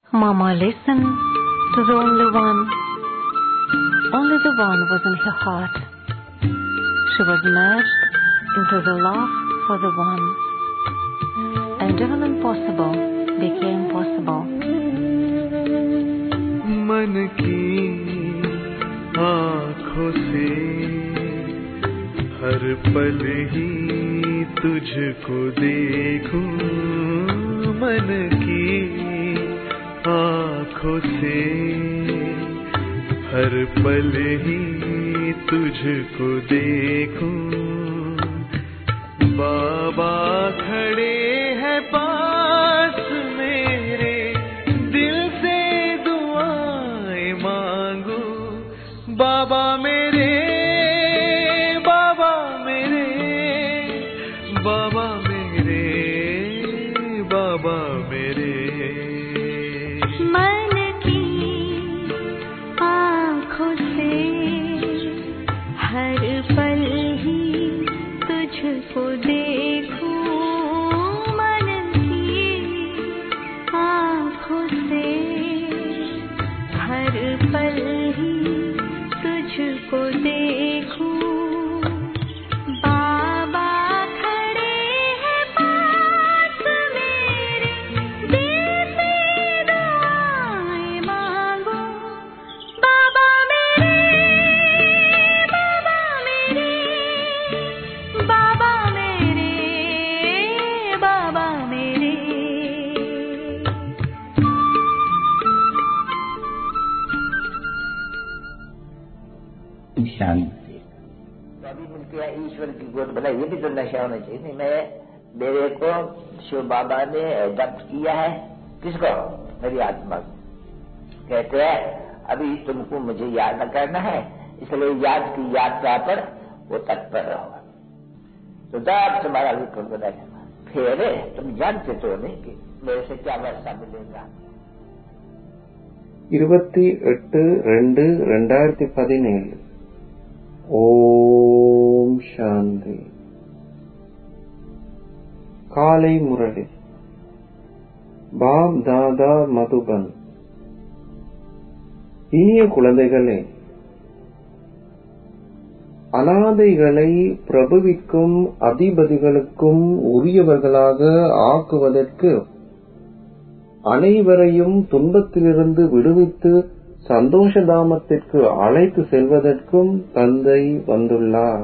Mama listened to the only one. Only the one was in her heart. She was merged into the love for the one. And even impossible became possible. मन की आँखों से हर पल ही तुझको देखूं मन की आँखों से हर पल ही तुझको देखूं बाबा खड़े हैं पास मेरे दिल से दुआएं मांगू बाबा मेरे बाबा मेरे बाबा मेरे बाबा मेरे मन की आँखों से हर पल ही तुझको देखूं मन की आँखों से हर पल ही तुझको देखूं बाबा खड़े हैं पास मेरे दिल से दुआएं मांगो बाबा मेरे बाबा मेरे बाबा मेरे बाबा मेरे शांति तो अभी मिल गया ईश्वर की गोद बोला ये भी तो नशा होना चाहिए नहीं मैं मेरे को शिव बाबा ने जब्त किया है किसको मेरी आत्मा को कहते हैं अभी तुमको मुझे याद न करना है इसलिए याद की यात्रा पर वो तत्पर रहो तो जब तुम्हारा विक्रम बना फिर तुम जानते तो नहीं कि मेरे से क्या वर्षा मिलेगा இருபத்தி எட்டு ரெண்டு ரெண்டாயிரத்தி பதினேழு ஓம் சாந்தி காலை முரளி பாப் தாதா மதுபன் இனிய குழந்தைகளே அனாதைகளை பிரபுவிக்கும் அதிபதிகளுக்கும் உரியவர்களாக ஆக்குவதற்கு அனைவரையும் துன்பத்திலிருந்து விடுவித்து சந்தோஷதாமத்திற்கு அழைத்து செல்வதற்கும் தந்தை வந்துள்ளார்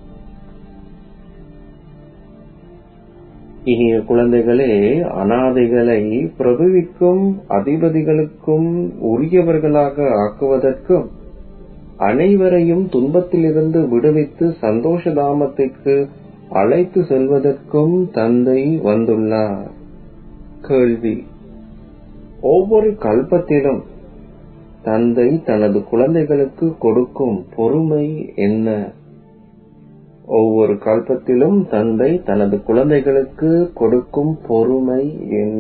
இனிய குழந்தைகளே அனாதைகளை பிரபுவிக்கும் அதிபதிகளுக்கும் உரியவர்களாக ஆக்குவதற்கும் அனைவரையும் துன்பத்திலிருந்து விடுவித்து சந்தோஷதாமத்திற்கு அழைத்து செல்வதற்கும் தந்தை வந்துள்ளார் கேள்வி ஒவ்வொரு கல்பத்திலும் தந்தை தனது குழந்தைகளுக்கு கொடுக்கும் பொறுமை என்ன ஒவ்வொரு கல்பத்திலும் தந்தை தனது குழந்தைகளுக்கு கொடுக்கும் பொறுமை என்ன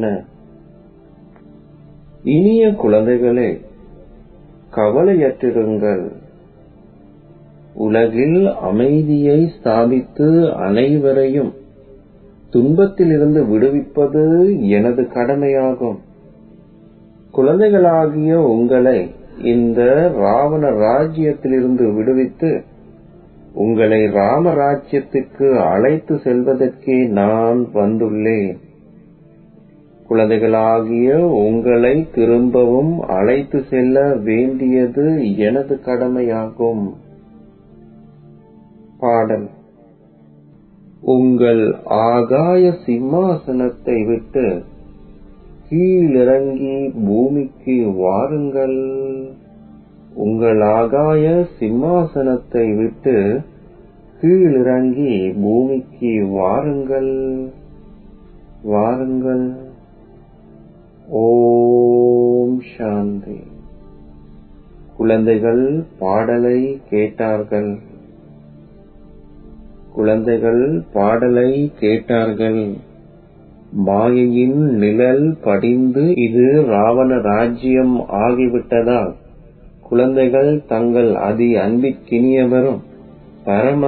இனிய குழந்தைகளே கவலையற்றிருங்கள் உலகில் அமைதியை ஸ்தாபித்து அனைவரையும் துன்பத்திலிருந்து விடுவிப்பது எனது கடமையாகும் குழந்தைகளாகிய உங்களை இந்த ராவண ராஜ்யத்திலிருந்து விடுவித்து உங்களை ராமராஜ்யத்துக்கு அழைத்து செல்வதற்கே நான் வந்துள்ளேன் குழந்தைகளாகிய உங்களை திரும்பவும் அழைத்து செல்ல வேண்டியது எனது கடமையாகும் பாடல் உங்கள் ஆகாய சிம்மாசனத்தை விட்டு கீழிறங்கி பூமிக்கு வாருங்கள் உங்கள் ஆகாய சிம்மாசனத்தை விட்டு கீழிறங்கி பூமிக்கு வாருங்கள் வாருங்கள் ஓம் சாந்தி குழந்தைகள் பாடலை கேட்டார்கள் குழந்தைகள் பாடலை கேட்டார்கள் மாயையின் நிழல் படிந்து இது ராவண ராஜ்யம் ஆகிவிட்டதால் குழந்தைகள் தங்கள் அதி அன்பிற்கினியவரும் பரம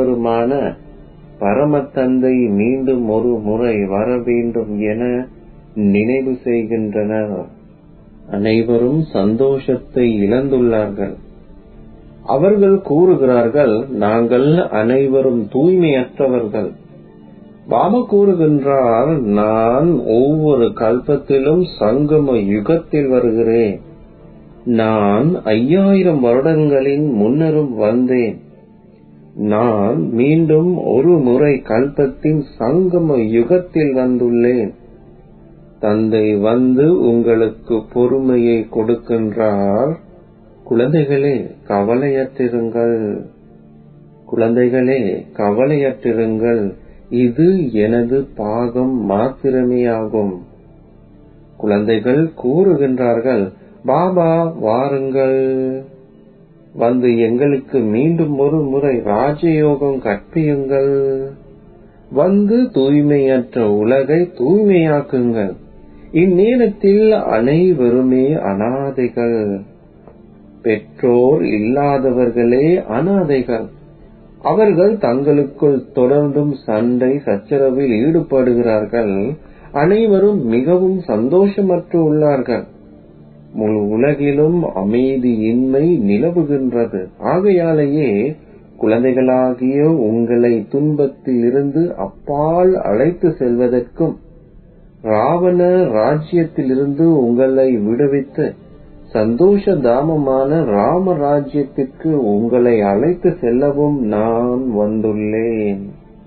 அன்பிற்கினியவருமான பரம தந்தை மீண்டும் ஒரு முறை வர வேண்டும் என நினைவு செய்கின்றனர் அனைவரும் சந்தோஷத்தை இழந்துள்ளார்கள் அவர்கள் கூறுகிறார்கள் நாங்கள் அனைவரும் தூய்மையற்றவர்கள் பாபா கூறுகின்றார் நான் ஒவ்வொரு கல்பத்திலும் சங்கம யுகத்தில் வருகிறேன் நான் ஐயாயிரம் வருடங்களின் முன்னரும் வந்தேன் நான் மீண்டும் ஒரு முறை கல்பத்தின் சங்கம யுகத்தில் வந்துள்ளேன் தந்தை வந்து உங்களுக்கு பொறுமையை கொடுக்கின்றார் குழந்தைகளே கவலையற்றிருங்கள் குழந்தைகளே கவலையற்றிருங்கள் இது எனது பாகம் மாத்திரமே ஆகும் குழந்தைகள் கூறுகின்றார்கள் பாபா வாருங்கள் வந்து எங்களுக்கு மீண்டும் ஒரு முறை ராஜயோகம் கற்பியுங்கள் வந்து தூய்மையற்ற உலகை தூய்மையாக்குங்கள் இந்நேரத்தில் அனைவருமே அனாதைகள் பெற்றோர் இல்லாதவர்களே அனாதைகள் அவர்கள் தங்களுக்குள் தொடர்ந்தும் சண்டை சச்சரவில் ஈடுபடுகிறார்கள் அனைவரும் மிகவும் சந்தோஷமற்று உள்ளார்கள் முழு உலகிலும் அமைதியின்மை நிலவுகின்றது ஆகையாலேயே குழந்தைகளாகிய உங்களை துன்பத்தில் இருந்து அப்பால் அழைத்து செல்வதற்கும் ராவண ராஜ்யத்திலிருந்து உங்களை விடுவித்து சந்தோஷ தாமமான ராம ராஜ்யத்திற்கு உங்களை அழைத்து செல்லவும் நான் வந்துள்ளேன்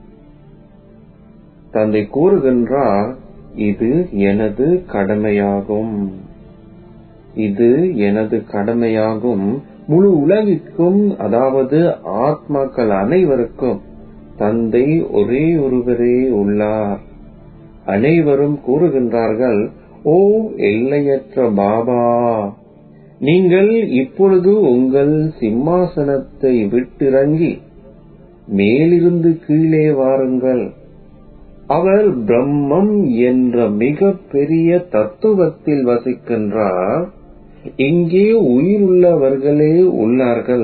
தந்தை கூறுகின்றார் இது எனது கடமையாகும் இது எனது கடமையாகும் முழு உலகிற்கும் அதாவது ஆத்மாக்கள் அனைவருக்கும் தந்தை ஒரே ஒருவரே உள்ளார் அனைவரும் கூறுகின்றார்கள் ஓ எல்லையற்ற பாபா நீங்கள் இப்பொழுது உங்கள் சிம்மாசனத்தை விட்டிறங்கி மேலிருந்து கீழே வாருங்கள் அவர் பிரம்மம் என்ற மிக பெரிய தத்துவத்தில் வசிக்கின்றார் இங்கே உயிருள்ளவர்களே உள்ளார்கள்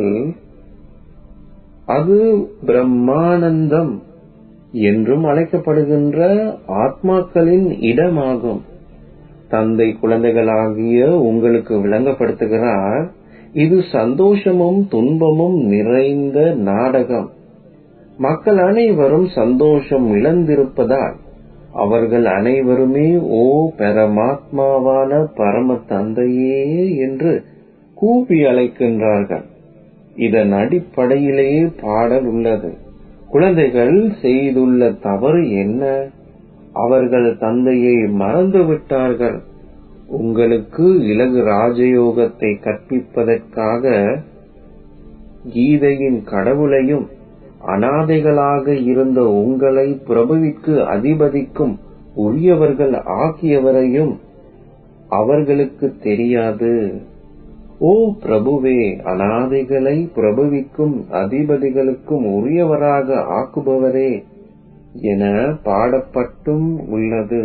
அது பிரம்மானந்தம் என்றும் அழைக்கப்படுகின்ற ஆத்மாக்களின் இடமாகும் தந்தை குழந்தைகளாகிய உங்களுக்கு விளங்கப்படுத்துகிறார் இது சந்தோஷமும் துன்பமும் நிறைந்த நாடகம் மக்கள் அனைவரும் சந்தோஷம் இழந்திருப்பதால் அவர்கள் அனைவருமே ஓ பரமாத்மாவான பரம தந்தையே என்று கூப்பி அழைக்கின்றார்கள் இதன் அடிப்படையிலேயே பாடல் உள்ளது குழந்தைகள் செய்துள்ள தவறு என்ன அவர்கள் தந்தையை மறந்து விட்டார்கள் உங்களுக்கு இலகு ராஜயோகத்தை கற்பிப்பதற்காக கீதையின் கடவுளையும் அனாதைகளாக இருந்த உங்களை பிரபுவிற்கு அதிபதிக்கும் உரியவர்கள் ஆக்கியவரையும் அவர்களுக்கு தெரியாது ஓ பிரபுவே அனாதைகளை பிரபுவிக்கும் அதிபதிகளுக்கும் உரியவராக ஆக்குபவரே என பாடப்பட்டும் உள்ளது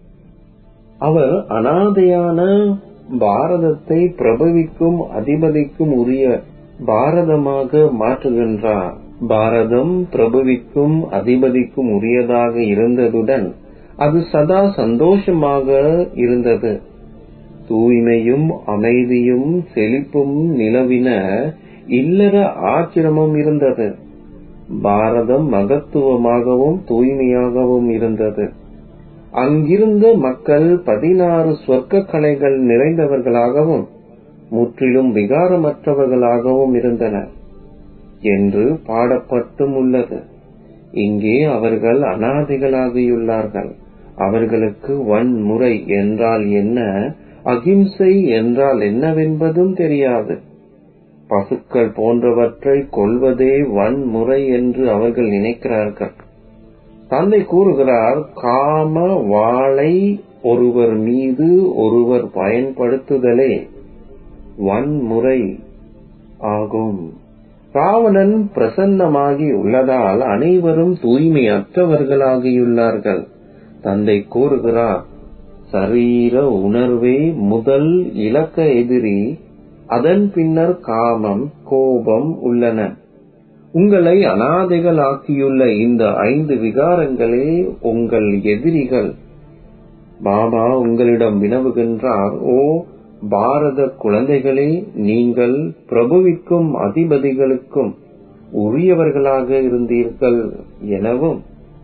அவர் அனாதையான பாரதத்தை பிரபவிக்கும் அதிபதிக்கும் உரிய பாரதமாக மாற்றுகின்றார் பாரதம் பிரபுவிக்கும் அதிபதிக்கும் உரியதாக இருந்ததுடன் அது சதா சந்தோஷமாக இருந்தது தூய்மையும் அமைதியும் செழிப்பும் நிலவின இல்லற ஆச்சிரமம் இருந்தது பாரதம் மகத்துவமாகவும் தூய்மையாகவும் இருந்தது அங்கிருந்த மக்கள் பதினாறு சொர்க்க கலைகள் நிறைந்தவர்களாகவும் முற்றிலும் விகாரமற்றவர்களாகவும் இருந்தனர் என்று பாடப்பட்டும் உள்ளது இங்கே அவர்கள் அனாதைகளாகியுள்ளார்கள் அவர்களுக்கு வன்முறை என்றால் என்ன அகிம்சை என்றால் என்னவென்பதும் தெரியாது பசுக்கள் போன்றவற்றை கொள்வதே வன்முறை என்று அவர்கள் நினைக்கிறார்கள் தந்தை கூறுகிறார் காம வாளை ஒருவர் மீது ஒருவர் பயன்படுத்துதலே வன்முறை ஆகும் ராவணன் பிரசன்னமாகி உள்ளதால் அனைவரும் தூய்மையற்றவர்களாகியுள்ளார்கள் தந்தை கூறுகிறார் சரீர உணர்வே முதல் இலக்க எதிரி அதன் பின்னர் காமம் கோபம் உள்ளன உங்களை அனாதைகள் ஆக்கியுள்ள இந்த ஐந்து விகாரங்களே உங்கள் எதிரிகள் பாபா உங்களிடம் வினவுகின்றார் ஓ பாரத குழந்தைகளே நீங்கள் பிரபுவிற்கும் அதிபதிகளுக்கும் உரியவர்களாக இருந்தீர்கள் எனவும்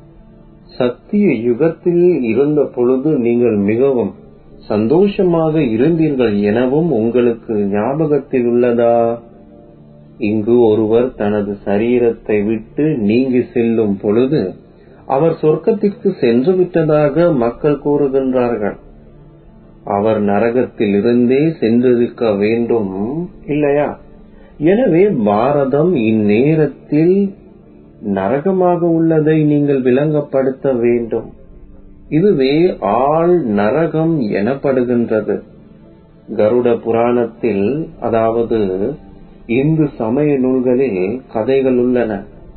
சத்திய யுகத்தில் இருந்த பொழுது நீங்கள் மிகவும் சந்தோஷமாக இருந்தீர்கள் எனவும் உங்களுக்கு ஞாபகத்தில் உள்ளதா இங்கு ஒருவர் தனது சரீரத்தை விட்டு நீங்கி செல்லும் பொழுது அவர் சொர்க்கத்திற்கு சென்று விட்டதாக மக்கள் கூறுகின்றார்கள் அவர் நரகத்தில் இருந்தே சென்றிருக்க வேண்டும் இல்லையா எனவே பாரதம் இந்நேரத்தில் நரகமாக உள்ளதை நீங்கள் விளங்கப்படுத்த வேண்டும் இதுவே ஆள் நரகம் எனப்படுகின்றது கருட புராணத்தில் அதாவது இந்து சமய நூல்களில் கதைகள் உள்ளன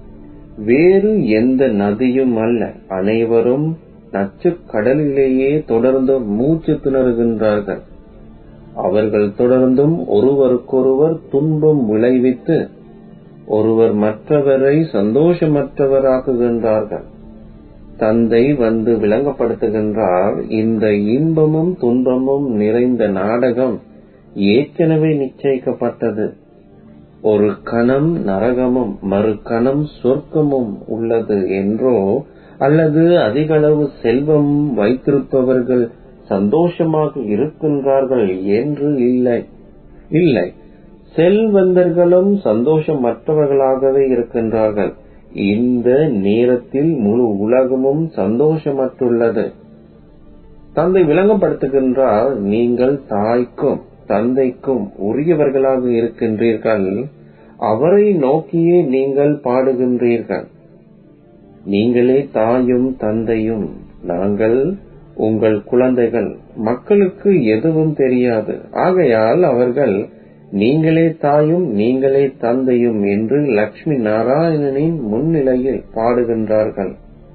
வேறு எந்த நதியும் அல்ல அனைவரும் நச்சுக் கடலிலேயே தொடர்ந்து மூச்சு திணறுகின்றார்கள் அவர்கள் தொடர்ந்தும் ஒருவருக்கொருவர் துன்பம் விளைவித்து ஒருவர் மற்றவரை சந்தோஷமற்றவராக்குகின்றார்கள் தந்தை வந்து விளங்கப்படுத்துகின்றார் இந்த இன்பமும் துன்பமும் நிறைந்த நாடகம் ஏற்கனவே நிச்சயிக்கப்பட்டது ஒரு கணம் நரகமும் மறு கணம் சொர்க்கமும் உள்ளது என்றோ அல்லது அதிகளவு செல்வம் வைத்திருப்பவர்கள் சந்தோஷமாக இருக்கின்றார்கள் என்று இல்லை இல்லை செல்வந்தர்களும் சந்தோஷமற்றவர்களாகவே இருக்கின்றார்கள் இந்த நேரத்தில் முழு உலகமும் சந்தோஷமற்றுள்ளது தந்தை விளங்கப்படுத்துகின்றார் நீங்கள் தாய்க்கும் தந்தைக்கும் உரியவர்களாக இருக்கின்றீர்கள் அவரை நோக்கியே நீங்கள் பாடுகின்றீர்கள் நீங்களே தாயும் தந்தையும் நாங்கள் உங்கள் குழந்தைகள் மக்களுக்கு எதுவும் தெரியாது ஆகையால் அவர்கள் நீங்களே தாயும் நீங்களே தந்தையும் என்று லட்சுமி நாராயணனின் முன்னிலையில் பாடுகின்றார்கள்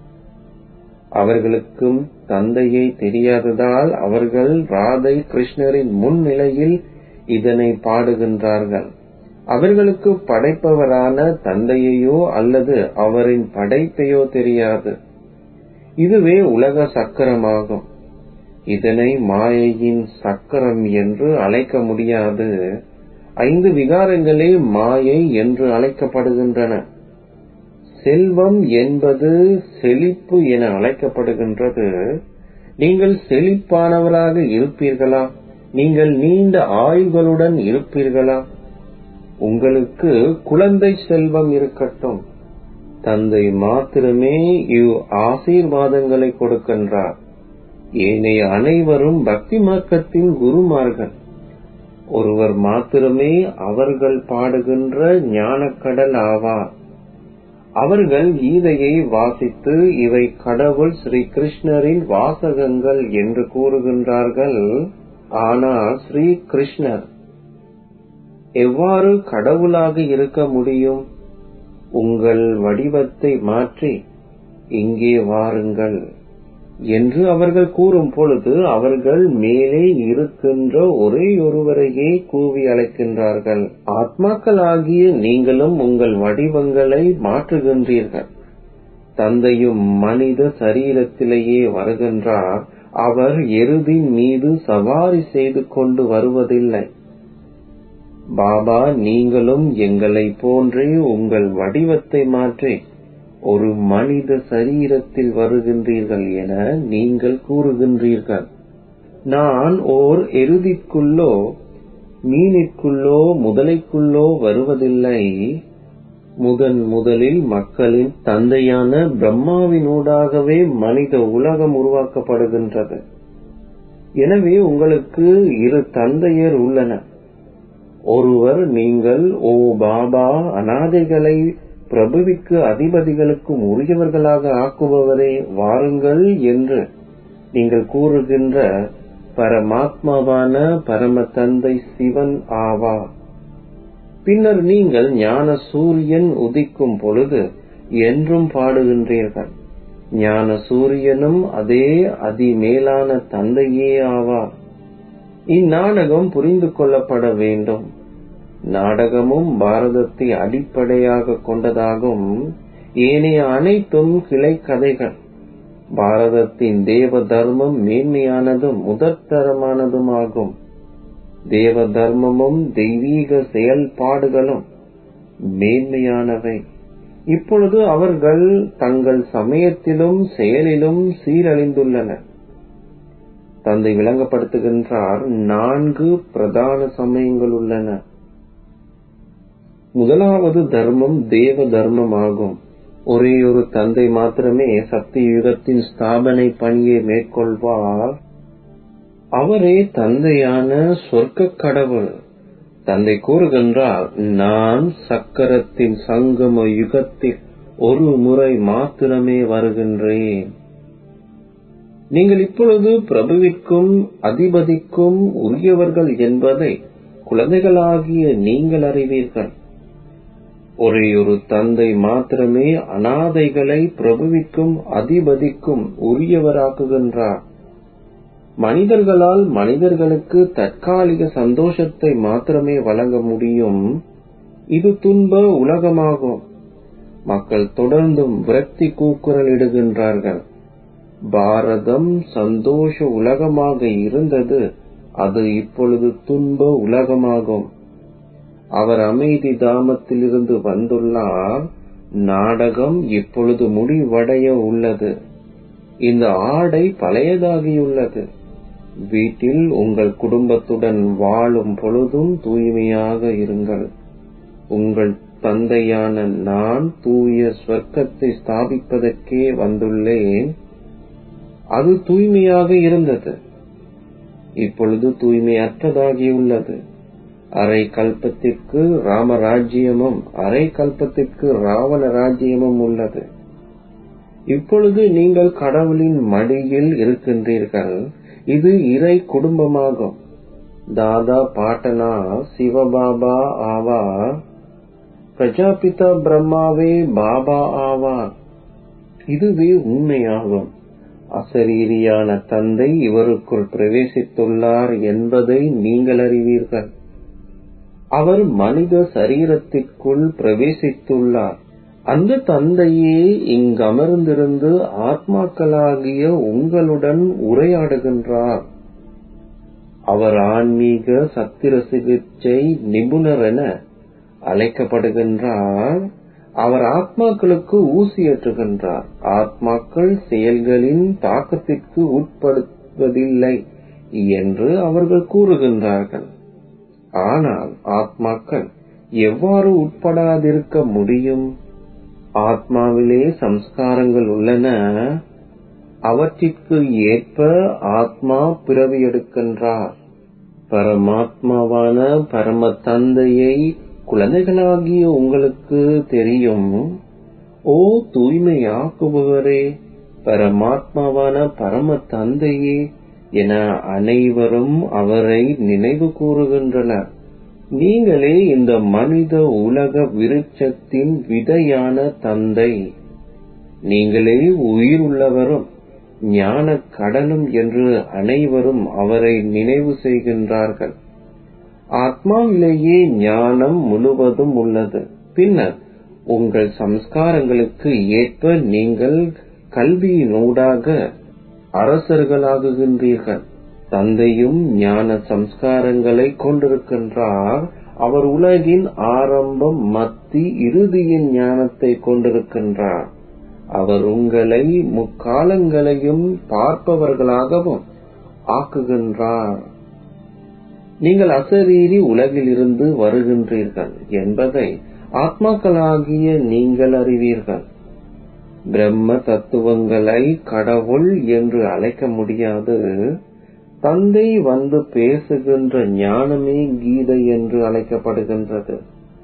அவர்களுக்கும் தந்தையை தெரியாததால் அவர்கள் ராதை கிருஷ்ணரின் முன்னிலையில் இதனை பாடுகின்றார்கள் அவர்களுக்கு படைப்பவரான தந்தையையோ அல்லது அவரின் படைப்பையோ தெரியாது இதுவே உலக சக்கரமாகும் இதனை மாயையின் சக்கரம் என்று அழைக்க முடியாது ஐந்து விகாரங்களே மாயை என்று அழைக்கப்படுகின்றன செல்வம் என்பது செழிப்பு என அழைக்கப்படுகின்றது நீங்கள் செழிப்பானவராக இருப்பீர்களா நீங்கள் நீண்ட ஆயுள்களுடன் இருப்பீர்களா உங்களுக்கு குழந்தை செல்வம் இருக்கட்டும் தந்தை மாத்திரமே இவ் ஆசீர்வாதங்களை கொடுக்கின்றார் ஏனைய அனைவரும் பக்தி மார்க்கத்தின் குருமார்கள் ஒருவர் மாத்திரமே அவர்கள் பாடுகின்ற ஞானக்கடல் ஆவார் அவர்கள் கீதையை வாசித்து இவை கடவுள் ஸ்ரீ கிருஷ்ணரின் வாசகங்கள் என்று கூறுகின்றார்கள் ஆனால் ஸ்ரீ கிருஷ்ணர் எவ்வாறு கடவுளாக இருக்க முடியும் உங்கள் வடிவத்தை மாற்றி இங்கே வாருங்கள் என்று அவர்கள் கூறும் பொழுது அவர்கள் மேலே இருக்கின்ற ஒரே ஒருவரையே கூவி அழைக்கின்றார்கள் ஆத்மாக்களாகிய நீங்களும் உங்கள் வடிவங்களை மாற்றுகின்றீர்கள் தந்தையும் மனித சரீரத்திலேயே வருகின்றார் அவர் எருதின் மீது சவாரி செய்து கொண்டு வருவதில்லை பாபா நீங்களும் எங்களை போன்றே உங்கள் வடிவத்தை மாற்றி ஒரு மனித சரீரத்தில் வருகின்றீர்கள் என நீங்கள் கூறுகின்றீர்கள் நான் ஓர் எருதிற்குள்ளோ மீனிற்குள்ளோ முதலைக்குள்ளோ வருவதில்லை முதன் முதலில் மக்களின் தந்தையான பிரம்மாவினூடாகவே மனித உலகம் உருவாக்கப்படுகின்றது எனவே உங்களுக்கு இரு தந்தையர் உள்ளனர் ஒருவர் நீங்கள் ஓ பாபா அனாதைகளை பிரபுவிக்கு அதிபதிகளுக்கும் உரியவர்களாக ஆக்குபவரே வாருங்கள் என்று நீங்கள் கூறுகின்ற பரமாத்மாவான பரம தந்தை சிவன் ஆவா பின்னர் நீங்கள் ஞான சூரியன் உதிக்கும் பொழுது என்றும் பாடுகின்றீர்கள் ஞான சூரியனும் அதே அதிமேலான தந்தையே ஆவார் இந்நாடகம் புரிந்து கொள்ளப்பட வேண்டும் நாடகமும் பாரதத்தை அடிப்படையாக கொண்டதாகும் ஏனைய அனைத்தும் கிளை கதைகள் பாரதத்தின் தேவ தர்மம் மேன்மையானதும் முதற்தரமானதுமாகும் தேவ தர்மமும் தெய்வீக செயல்பாடுகளும் மேன்மையானவை இப்பொழுது அவர்கள் தங்கள் சமயத்திலும் செயலிலும் சீரழிந்துள்ளனர் தந்தை விளங்கப்படுத்துகின்றார் நான்கு பிரதான சமயங்கள் உள்ளன முதலாவது தர்மம் தேவ தர்மம் ஆகும் ஒரே ஒரு தந்தை மாத்திரமே சக்தி யுகத்தின் ஸ்தாபனை பணியை மேற்கொள்வார் அவரே தந்தையான சொர்க்க கடவுள் தந்தை கூறுகின்றார் நான் சக்கரத்தின் சங்கம யுகத்தில் ஒரு முறை மாத்திரமே வருகின்றேன் நீங்கள் இப்பொழுது பிரபுவிற்கும் அதிபதிக்கும் உரியவர்கள் என்பதை குழந்தைகளாகிய நீங்கள் அறிவீர்கள் ஒரே ஒரு தந்தை மாத்திரமே அனாதைகளை பிரபுவிற்கும் அதிபதிக்கும் உரியவராக்குகின்றார் மனிதர்களால் மனிதர்களுக்கு தற்காலிக சந்தோஷத்தை மாத்திரமே வழங்க முடியும் இது துன்ப உலகமாகும் மக்கள் தொடர்ந்தும் விரக்தி கூக்குரல் இடுகின்றார்கள் பாரதம் சந்தோஷ உலகமாக இருந்தது அது இப்பொழுது துன்ப உலகமாகும் அவர் அமைதி தாமத்திலிருந்து வந்துள்ளார் நாடகம் இப்பொழுது முடிவடைய உள்ளது இந்த ஆடை பழையதாகியுள்ளது வீட்டில் உங்கள் குடும்பத்துடன் வாழும் பொழுதும் தூய்மையாக இருங்கள் உங்கள் தந்தையான நான் தூய ஸ்வர்க்கத்தை ஸ்தாபிப்பதற்கே வந்துள்ளேன் அது தூய்மையாக இருந்தது இப்பொழுது தூய்மையற்றதாகியுள்ளது அரை கல்பத்திற்கு ராமராஜ்யமும் அரை கல்பத்திற்கு ராவண ராஜ்யமும் உள்ளது இப்பொழுது நீங்கள் கடவுளின் மடியில் இருக்கின்றீர்கள் இது இறை குடும்பமாகும் தாதா பாட்டனா சிவபாபா ஆவார் பிரஜாபிதா பிரம்மாவே பாபா ஆவார் இதுவே உண்மையாகும் அசரீரியான தந்தை இவருக்குள் பிரவேசித்துள்ளார் என்பதை நீங்கள் அறிவீர்கள் அவர் மனித சரீரத்திற்குள் பிரவேசித்துள்ளார் அந்த தந்தையே இங்கமர்ந்திருந்து ஆத்மாக்களாகிய உங்களுடன் உரையாடுகின்றார் அவர் ஆன்மீக சத்திர சிகிச்சை நிபுணர் என அழைக்கப்படுகின்றார் அவர் ஆத்மாக்களுக்கு ஊசியேற்றுகின்றார் ஆத்மாக்கள் செயல்களின் தாக்கத்திற்கு உட்படுவதில்லை என்று அவர்கள் கூறுகின்றார்கள் ஆனால் ஆத்மாக்கள் எவ்வாறு உட்படாதிருக்க முடியும் ஆத்மாவிலே சம்ஸ்காரங்கள் உள்ளன அவற்றிற்கு ஏற்ப ஆத்மா பிறவி எடுக்கின்றார் பரமாத்மாவான பரம தந்தையை குழந்தைகளாகிய உங்களுக்கு தெரியும் ஓ தூய்மையாக்குபவரே பரமாத்மாவான பரம தந்தையே என அனைவரும் அவரை நினைவு கூறுகின்றனர் நீங்களே இந்த மனித உலக விருட்சத்தின் விதையான தந்தை நீங்களே உயிர் உள்ளவரும் ஞான கடலும் என்று அனைவரும் அவரை நினைவு செய்கின்றார்கள் ஆத்மாவிலேயே ஞானம் முழுவதும் உள்ளது பின்னர் உங்கள் சம்ஸ்காரங்களுக்கு ஏற்ப நீங்கள் கல்வியினூடாக அரசர்களாகுகின்றீர்கள் தந்தையும் ஞான சம்ஸ்காரங்களை கொண்டிருக்கின்றார் அவர் உலகின் ஆரம்பம் மத்தி இறுதியின் ஞானத்தை கொண்டிருக்கின்றார் அவர் உங்களை முக்காலங்களையும் பார்ப்பவர்களாகவும் ஆக்குகின்றார் நீங்கள் அசரீரி உலகிலிருந்து வருகின்றீர்கள் என்பதை ஆத்மாக்களாகிய நீங்கள் அறிவீர்கள் பிரம்ம தத்துவங்களை கடவுள் என்று அழைக்க முடியாது தந்தை வந்து பேசுகின்ற ஞானமே கீதை என்று அழைக்கப்படுகின்றது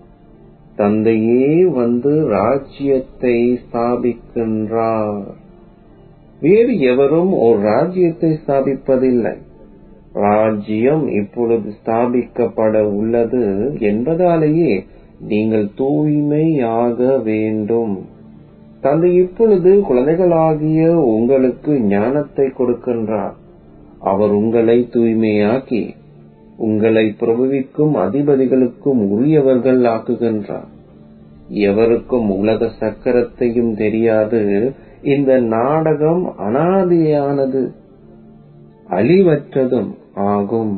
தந்தையே வந்து ராஜ்யத்தை ஸ்தாபிக்கின்றார் வேறு எவரும் ஒரு ராஜ்யத்தை ஸ்தாபிப்பதில்லை ராஜ்யம் இப்பொழுது ஸ்தாபிக்கப்பட உள்ளது என்பதாலேயே நீங்கள் தூய்மையாக வேண்டும் தந்தை இப்பொழுது குழந்தைகளாகிய உங்களுக்கு ஞானத்தை கொடுக்கின்றார் அவர் உங்களை தூய்மையாக்கி உங்களை பிரபுவிற்கும் அதிபதிகளுக்கும் உரியவர்கள் ஆக்குகின்றார் எவருக்கும் உலக சக்கரத்தையும் தெரியாது இந்த நாடகம் அனாதியானது அழிவற்றதும் ஆகும்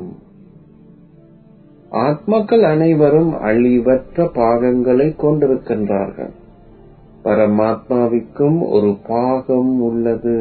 ஆத்மாக்கள் அனைவரும் அழிவற்ற பாகங்களை கொண்டிருக்கின்றார்கள் பரமாத்மாவிற்கும் ஒரு பாகம் உள்ளது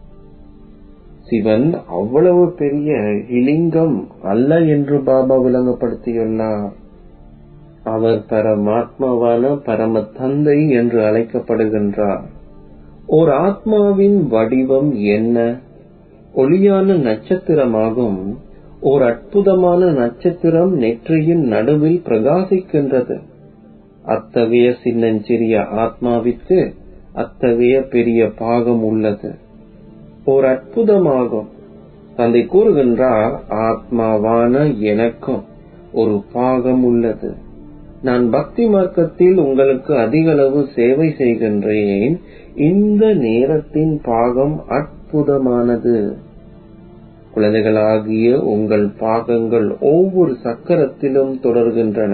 சிவன் அவ்வளவு பெரிய இலிங்கம் அல்ல என்று பாபா விளங்கப்படுத்தியுள்ளார் அவர் பரமாத்மாவான பரம தந்தை என்று அழைக்கப்படுகின்றார் ஓர் ஆத்மாவின் வடிவம் என்ன ஒளியான நட்சத்திரமாகும் ஓர் அற்புதமான நட்சத்திரம் நெற்றியின் நடுவில் பிரகாசிக்கின்றது அத்தகைய சின்னஞ்சிறிய ஆத்மாவிற்கு அத்தகைய பெரிய பாகம் உள்ளது ஓர் அற்புதமாகும் தந்தை கூறுகின்றார் ஆத்மாவான எனக்கும் ஒரு பாகம் உள்ளது நான் பக்தி மார்க்கத்தில் உங்களுக்கு அதிகளவு சேவை செய்கின்றேன் இந்த நேரத்தின் பாகம் அற்புதமானது குழந்தைகளாகிய உங்கள் பாகங்கள் ஒவ்வொரு சக்கரத்திலும் தொடர்கின்றன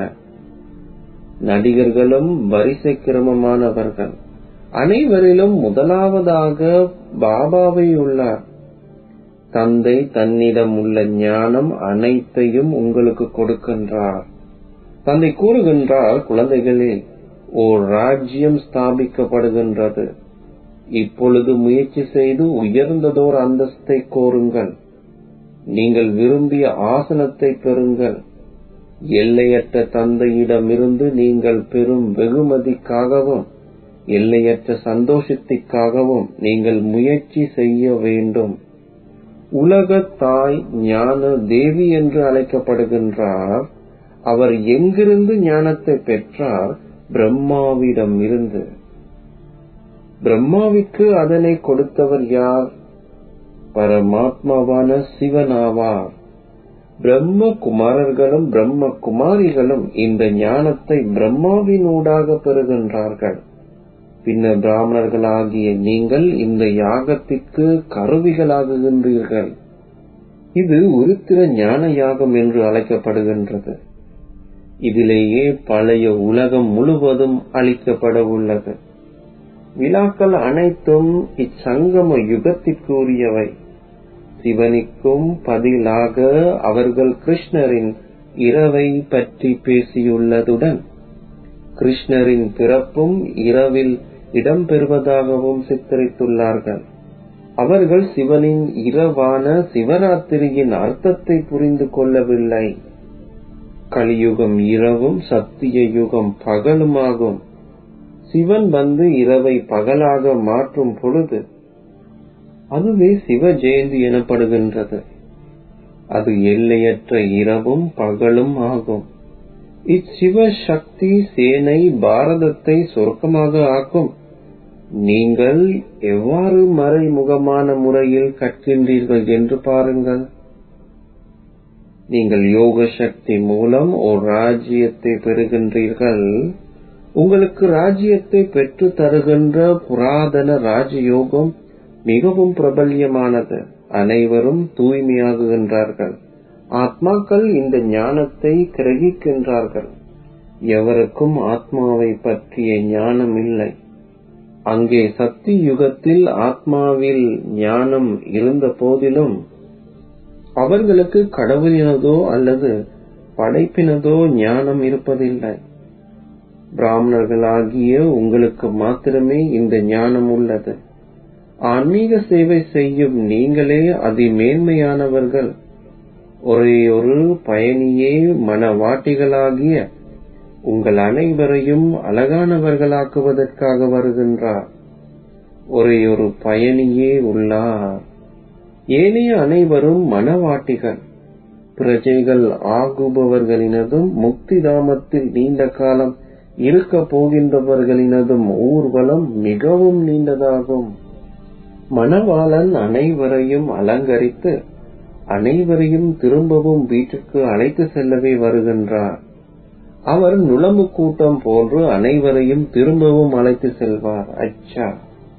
நடிகர்களும் வரிசை கிரமமானவர்கள் அனைவரிலும் முதலாவதாக பாபாவை உள்ளார் தந்தை தன்னிடம் உள்ள ஞானம் அனைத்தையும் உங்களுக்கு கொடுக்கின்றார் தந்தை கூறுகின்றார் குழந்தைகளே ஓர் ராஜ்யம் ஸ்தாபிக்கப்படுகின்றது இப்பொழுது முயற்சி செய்து உயர்ந்ததோர் அந்தஸ்தை கோருங்கள் நீங்கள் விரும்பிய ஆசனத்தை பெறுங்கள் எல்லையற்ற தந்தையிடமிருந்து நீங்கள் பெறும் வெகுமதிக்காகவும் எல்லையற்ற சந்தோஷத்திற்காகவும் நீங்கள் முயற்சி செய்ய வேண்டும் உலக தாய் ஞான தேவி என்று அழைக்கப்படுகின்றார் அவர் எங்கிருந்து ஞானத்தை பெற்றார் பிரம்மாவிடம் இருந்து பிரம்மாவிற்கு அதனை கொடுத்தவர் யார் பரமாத்மாவான சிவனாவார் பிரம்ம குமாரர்களும் பிரம்ம குமாரிகளும் இந்த ஞானத்தை பிரம்மாவினூடாக பெறுகின்றார்கள் பின்னர் பிராமணர்களாகிய நீங்கள் இந்த யாகத்திற்கு கருவிகளாகுகின்றீர்கள் இது உருத்திர ஞான யாகம் என்று அழைக்கப்படுகின்றது இதிலேயே பழைய உலகம் முழுவதும் அளிக்கப்பட உள்ளது விழாக்கள் அனைத்தும் இச்சங்கம யுகத்திற்குரியவை சிவனுக்கும் பதிலாக அவர்கள் கிருஷ்ணரின் இரவை பற்றி பேசியுள்ளதுடன் கிருஷ்ணரின் பிறப்பும் இரவில் இடம்பெறுவதாகவும் சித்தரித்துள்ளார்கள் அவர்கள் சிவனின் இரவான சிவராத்திரியின் அர்த்தத்தை புரிந்து கொள்ளவில்லை கலியுகம் இரவும் சத்திய யுகம் பகலுமாகும் சிவன் வந்து இரவை பகலாக மாற்றும் பொழுது அதுவே சிவ ஜெயந்தி எனப்படுகின்றது அது எல்லையற்ற இரவும் பகலும் ஆகும் இச்சிவ சக்தி சேனை பாரதத்தை சொர்க்கமாக ஆக்கும் நீங்கள் எவ்வாறு மறைமுகமான முறையில் கற்கின்றீர்கள் என்று பாருங்கள் நீங்கள் யோக சக்தி மூலம் ஒரு ராஜ்யத்தை பெறுகின்றீர்கள் உங்களுக்கு ராஜ்யத்தை பெற்று தருகின்ற புராதன ராஜயோகம் மிகவும் பிரபல்யமானது அனைவரும் தூய்மையாகுகின்றார்கள் ஆத்மாக்கள் இந்த ஞானத்தை கிரகிக்கின்றார்கள் எவருக்கும் ஆத்மாவை பற்றிய ஞானம் இல்லை அங்கே சக்தி யுகத்தில் ஆத்மாவில் ஞானம் இருந்த போதிலும் அவர்களுக்கு கடவுளினதோ அல்லது படைப்பினதோ ஞானம் இருப்பதில்லை பிராமணர்களாகிய உங்களுக்கு மாத்திரமே இந்த ஞானம் உள்ளது ஆன்மீக சேவை செய்யும் நீங்களே அதிமேன்மையானவர்கள் ஒரே ஒரு பயணியே மனவாட்டிகளாகிய உங்கள் அனைவரையும் அழகானவர்களாக்குவதற்காக வருகின்றார் ஒரே ஒரு பயணியே உள்ளார் ஏனைய அனைவரும் மனவாட்டிகள் பிரஜைகள் ஆகுபவர்களினதும் முக்தி தாமத்தில் நீண்ட காலம் இருக்க போகின்றவர்களினதும் ஊர்வலம் மிகவும் நீண்டதாகும் மணவாளன் அனைவரையும் அலங்கரித்து அனைவரையும் திரும்பவும் வீட்டுக்கு அழைத்து செல்லவே வருகின்றார் அவர் நுழம்பு கூட்டம் போன்று அனைவரையும் திரும்பவும் அழைத்து செல்வார் அச்சா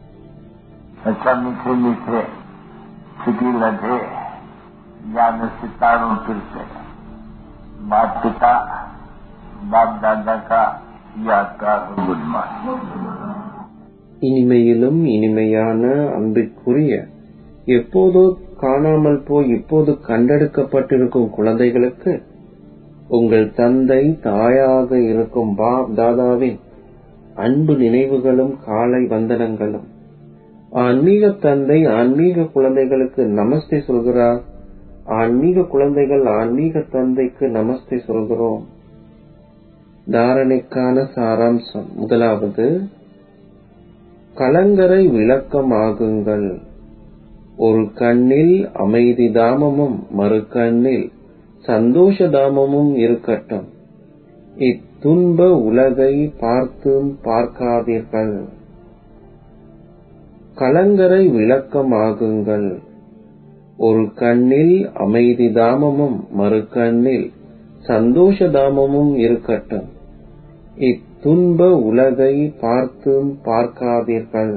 अच्छा मीठे मीठे सिटी लगे जाने सितारों फिर से माता पिता बाप दादा का यादगार गुड मॉर्निंग இனிமையிலும் இனிமையான அன்பிற்குரிய எப்போதோ காணாமல் போய் இப்போது கண்டெடுக்கப்பட்டிருக்கும் குழந்தைகளுக்கு உங்கள் தந்தை தாயாக இருக்கும் பாப் தாதாவின் அன்பு நினைவுகளும் காலை வந்தனங்களும் ஆன்மீக தந்தை ஆன்மீக குழந்தைகளுக்கு நமஸ்தே சொல்கிறார் ஆன்மீக குழந்தைகள் ஆன்மீக தந்தைக்கு நமஸ்தே சொல்கிறோம் தாரணைக்கான சாராம்சம் முதலாவது கலங்கரை விளக்கமாகுங்கள் ஒரு கண்ணில் அமைதி தாமமும் மறு கண்ணில் சந்தோஷ தாமமும் இருக்கட்டும் இத்துன்ப உலகை பார்த்தும் பார்க்காதீர்கள் கலங்கரை விளக்கமாகுங்கள் ஒரு கண்ணில் அமைதி தாமமும் மறு கண்ணில் சந்தோஷ தாமமும் இருக்கட்டும் இத்துன்ப உலகை பார்த்தும் பார்க்காதீர்கள்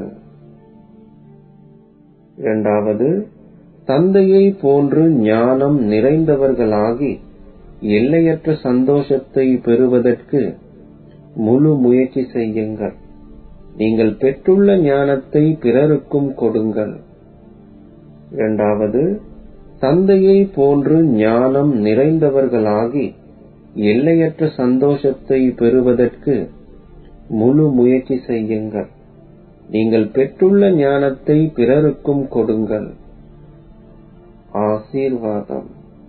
இரண்டாவது தந்தையை போன்று ஞானம் நிறைந்தவர்களாகி எல்லையற்ற சந்தோஷத்தை பெறுவதற்கு முழு முயற்சி செய்யுங்கள் நீங்கள் பெற்றுள்ள ஞானத்தை பிறருக்கும் கொடுங்கள் இரண்டாவது தந்தையை போன்று ஞானம் நிறைந்தவர்களாகி எல்லையற்ற சந்தோஷத்தை பெறுவதற்கு முழு முயற்சி செய்யுங்கள் நீங்கள் பெற்றுள்ள ஞானத்தை பிறருக்கும் கொடுங்கள் ஆசீர்வாதம்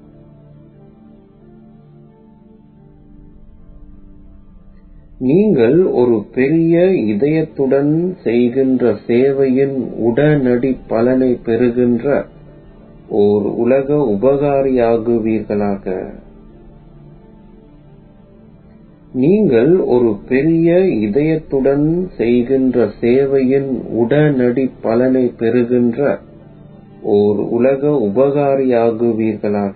நீங்கள் ஒரு பெரிய இதயத்துடன் செய்கின்ற சேவையின் உடனடி பலனை பெறுகின்ற ஓர் உலக உபகாரியாகுவீர்களாக நீங்கள் ஒரு பெரிய இதயத்துடன் செய்கின்ற சேவையின் உடனடி பலனை பெறுகின்ற ஓர் உலக உபகாரியாகுவீர்களாக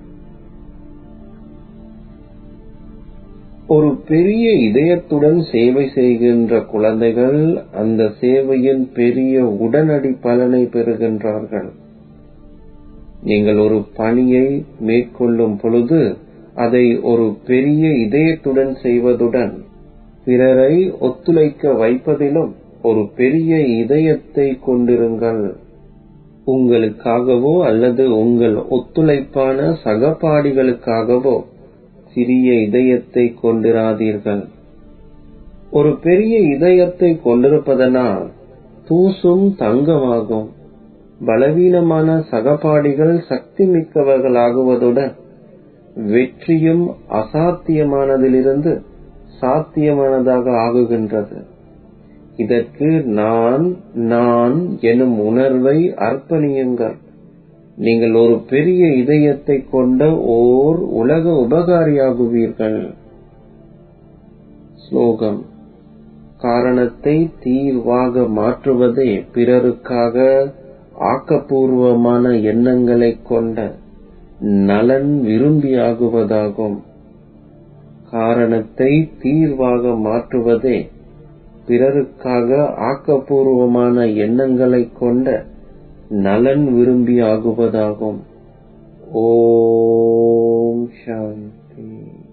ஒரு பெரிய இதயத்துடன் சேவை செய்கின்ற குழந்தைகள் அந்த சேவையின் பெரிய உடனடி பலனை பெறுகின்றார்கள் நீங்கள் ஒரு பணியை மேற்கொள்ளும் பொழுது அதை ஒரு பெரிய இதயத்துடன் செய்வதுடன் பிறரை ஒத்துழைக்க வைப்பதிலும் ஒரு பெரிய இதயத்தை கொண்டிருங்கள் உங்களுக்காகவோ அல்லது உங்கள் ஒத்துழைப்பான சகபாடிகளுக்காகவோ சிறிய இதயத்தை கொண்டிராதீர்கள் ஒரு பெரிய இதயத்தை கொண்டிருப்பதனால் தூசும் தங்கமாகும் பலவீனமான சகபாடிகள் சக்தி மிக்கவர்களாகுவதுடன் வெற்றியும் அசாத்தியமானதிலிருந்து சாத்தியமானதாக ஆகுகின்றது இதற்கு நான் நான் எனும் உணர்வை அர்ப்பணியுங்கள் நீங்கள் ஒரு பெரிய இதயத்தை கொண்ட ஓர் உலக உபகாரியாகுவீர்கள் ஸ்லோகம் காரணத்தை தீர்வாக மாற்றுவதே பிறருக்காக ஆக்கப்பூர்வமான எண்ணங்களைக் கொண்ட நலன் விரும்பியாகுவதாகும் காரணத்தை தீர்வாக மாற்றுவதே பிறருக்காக ஆக்கப்பூர்வமான எண்ணங்களைக் கொண்ட நலன் விரும்பியாகுவதாகும் ஓம் சாந்தி